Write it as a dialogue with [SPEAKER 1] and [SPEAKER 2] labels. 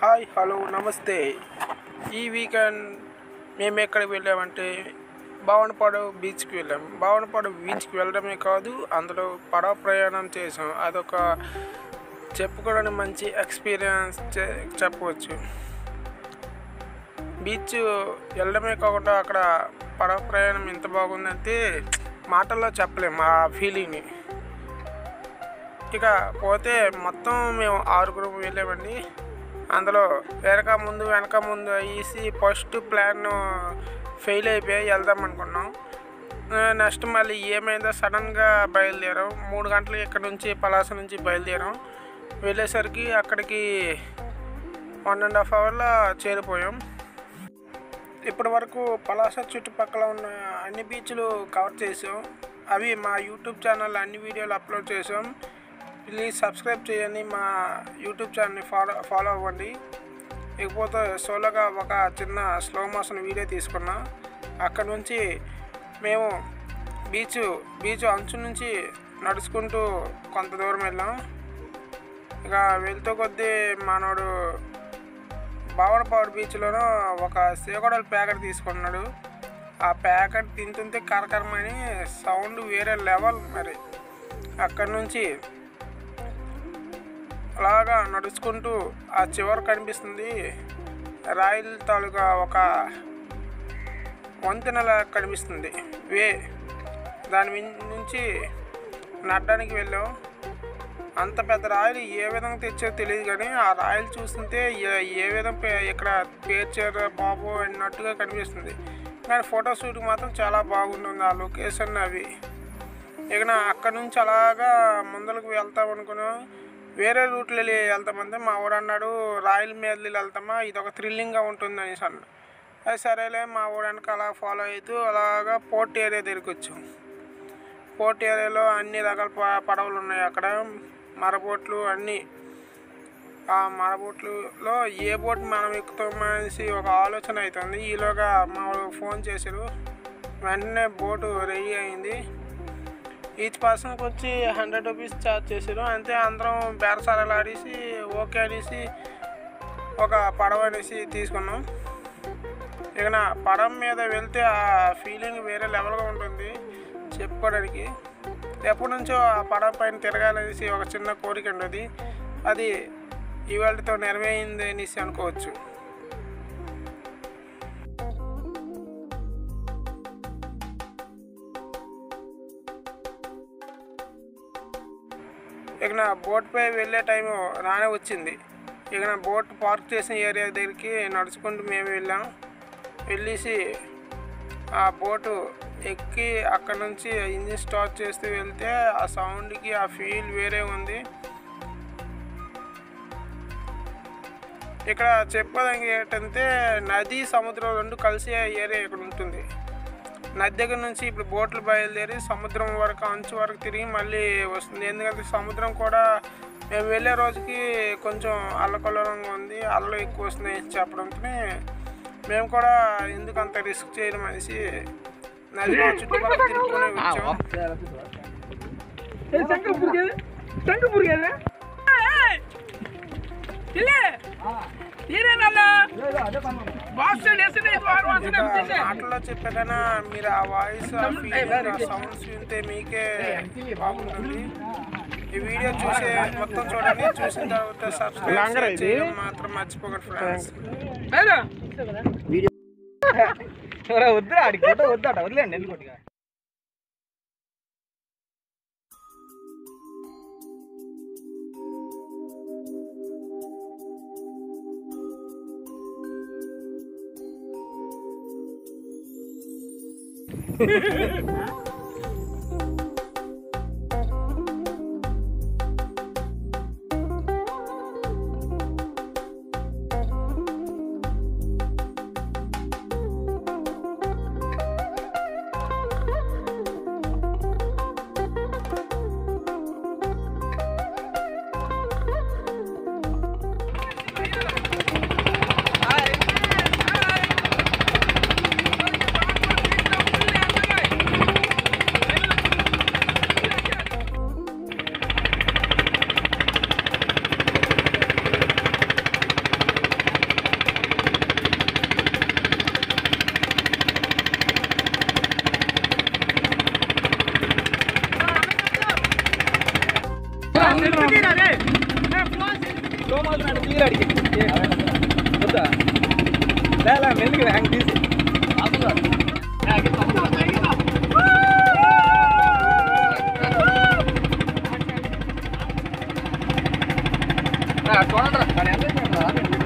[SPEAKER 1] Hi hello నమస్తే ఈ weekend మేము ఎక్కడికి వెళ్ళామంటే భావనపాడు బీచ్కి వెళ్ళాం భావనపాడు బీచ్కి వెళ్ళడమే కాదు అందులో పడవ ప్రయాణం చేసాం అదొక చెప్పుకోవడానికి మంచి ఎక్స్పీరియన్స్ చె- చెప్పవచ్చు బీచ్ వెళ్ళడమే కాకుండా అక్కడ పడవ ప్రయాణం ఎంత బాగుందంటే మాటల్లో చెప్పలేం ఆ ఫీలింగ్ని ఇక పోతే మొత్తం మేము ఆరుగురు వెళ్ళామండి అందులో వెనక ముందు వెనక ముందు వేసి ఫస్ట్ ప్లాన్ ఫెయిల్ అయిపోయి వెళ్దాం అనుకున్నాం నెక్స్ట్ మళ్ళీ ఏమైందో సడన్గా బయలుదేరాం మూడు గంటలకు ఇక్కడ నుంచి పలాస నుంచి బయలుదేరాం వెళ్ళేసరికి అక్కడికి వన్ అండ్ హాఫ్ అవర్లో చేరిపోయాం ఇప్పటి వరకు పలాస చుట్టుపక్కల ఉన్న అన్ని బీచ్లు కవర్ చేసాం అవి మా యూట్యూబ్ ఛానల్ అన్ని వీడియోలు అప్లోడ్ చేసాం ప్లీజ్ సబ్స్క్రైబ్ చేయండి మా యూట్యూబ్ ఛానల్ని ఫాలో ఫాలో అవ్వండి ఇకపోతే సోలోగా ఒక చిన్న స్లో మోషన్ వీడియో తీసుకున్నా అక్కడ నుంచి మేము బీచ్ బీచ్ అంచు నుంచి నడుచుకుంటూ కొంత దూరం వెళ్ళాం ఇక వెళ్తూ కొద్దీ మనోడు బావనపాడు బీచ్లోనూ ఒక సేగొడల ప్యాకెట్ తీసుకున్నాడు ఆ ప్యాకెట్ తింటుంటే కరకరమని సౌండ్ వేరే లెవెల్ మరి అక్కడి నుంచి అలాగా నడుచుకుంటూ ఆ చివర కనిపిస్తుంది రాయల్ తాలూకా ఒక వంతెనలా కనిపిస్తుంది వే దాని మిన్- నుంచి నడ్డానికి వెళ్ళాం అంత పెద్ద రాయలు ఏ విధంగా తెచ్చారో తెలియదు కానీ ఆ రాయలు చూస్తుంటే ఏ- ఏ విధంగా పే- ఇక్కడ పేర్చారు బాబు అన్నట్టుగా కనిపిస్తుంది కానీ ఫోటో షూట్కి మాత్రం చాలా బాగుంటుంది ఆ లొకేషన్ అవి ఇక నా అక్కడ నుంచి అలాగా ముందరకు వెళ్తాం అనుకున్నాం వేరే రూట్లో వెళ్ళి వెళ్తామంటే మా ఊడు అన్నాడు రాయల్ మీద వెళ్తామా ఇది ఒక థ్రిల్లింగ్గా ఉంటుంది అనేసి అన్నాడు అది సరేలే మా ఊడానికి అలా ఫాలో అవుతూ అలాగా పోర్ట్ ఏరియా దగ్గరికి వచ్చాం పోర్ట్ ఏరియాలో అన్ని రకాల ప- పడవలు ఉన్నాయి అక్కడ మరబోట్లు అన్నీ ఆ మరబోట్లలో ఏ బోట్ మనం ఎక్కుతామనేసి ఒక ఆలోచన అవుతుంది ఈలోగా మా వాళ్ళు ఫోన్ చేశారు వెంటనే బోటు రెడీ అయింది ఈచ్ పర్సన్కి వచ్చి హండ్రెడ్ రూపీస్ ఛార్జ్ చేశారు అంతే అందరం బేరసారాలు ఆడేసి ఓకే అనేసి ఒక పడవ అనేసి తీసుకున్నాం ఇక నా పడవ మీద వెళ్తే ఆ ఫీలింగ్ వేరే లెవెల్గా ఉంటుంది చెప్పుకోవడానికి ఎప్పటి నుంచో ఆ పడవ పైన తిరగాలనేసి ఒక చిన్న కోరిక ఉండేది అది ఇవాళతో నెరవేరింది అనేసి అనుకోవచ్చు ఇక నా బోట్ పై వెళ్ళే టైం రానే వచ్చింది ఇక నా బోట్ పార్క్ చేసిన ఏరియా దగ్గరికి నడుచుకుంటూ మేము వెళ్ళాం వెళ్ళేసి ఆ బోటు ఎక్కి అక్కడ నుంచి ఇంజిన్ స్టార్ట్ చేస్తూ వెళ్తే ఆ సౌండ్కి ఆ ఫీల్ వేరే ఉంది ఇక్కడ చెప్పడానికి ఏంటంటే నది సముద్రం రెండు కలిసే ఏరియా ఇక్కడ ఉంటుంది నది దగ్గర నుంచి ఇప్పుడు బోట్లు బయలుదేరి సముద్రం వరకు అంచు వరకు తిరిగి మళ్ళీ వస్తుంది ఎందుకంటే సముద్రం కూడా మేము వెళ్ళే రోజుకి కొంచెం అల్లకల్లోలంగా ఉంది అల్లలు ఎక్కువ వస్తున్నాయి అని చెప్పడంతో మేము కూడా ఎందుకు అంత రిస్క్ చేయడం అనేసి నది మా చుట్టుపక్కల తిరుగుతూనే వచ్చాం ఇక మాటల్లో చెప్పాకన్నా మీరు ఆ వాయిస్ ఆ ఫీలింగ్ ఆ సౌండ్స్ వింటే మీకే బాగుంటుంది ఈ వీడియో చూసే మొత్తం చూడండి చూసిన తర్వాత సబ్స్క్రైబ్ చేయడం మాత్రం మర్చిపోకండి ఫ్రెండ్స్
[SPEAKER 2] వద్దురా ఆడికి ఫోటో వద్దాట వదిలేండి ఎందుకోటిగా
[SPEAKER 3] Hey!
[SPEAKER 2] స్లో మోషన్ అంటే తీరు అడిగి వద్దా లే లే, మెల్లిగా హ్యాంగ్ తీసి చూడండి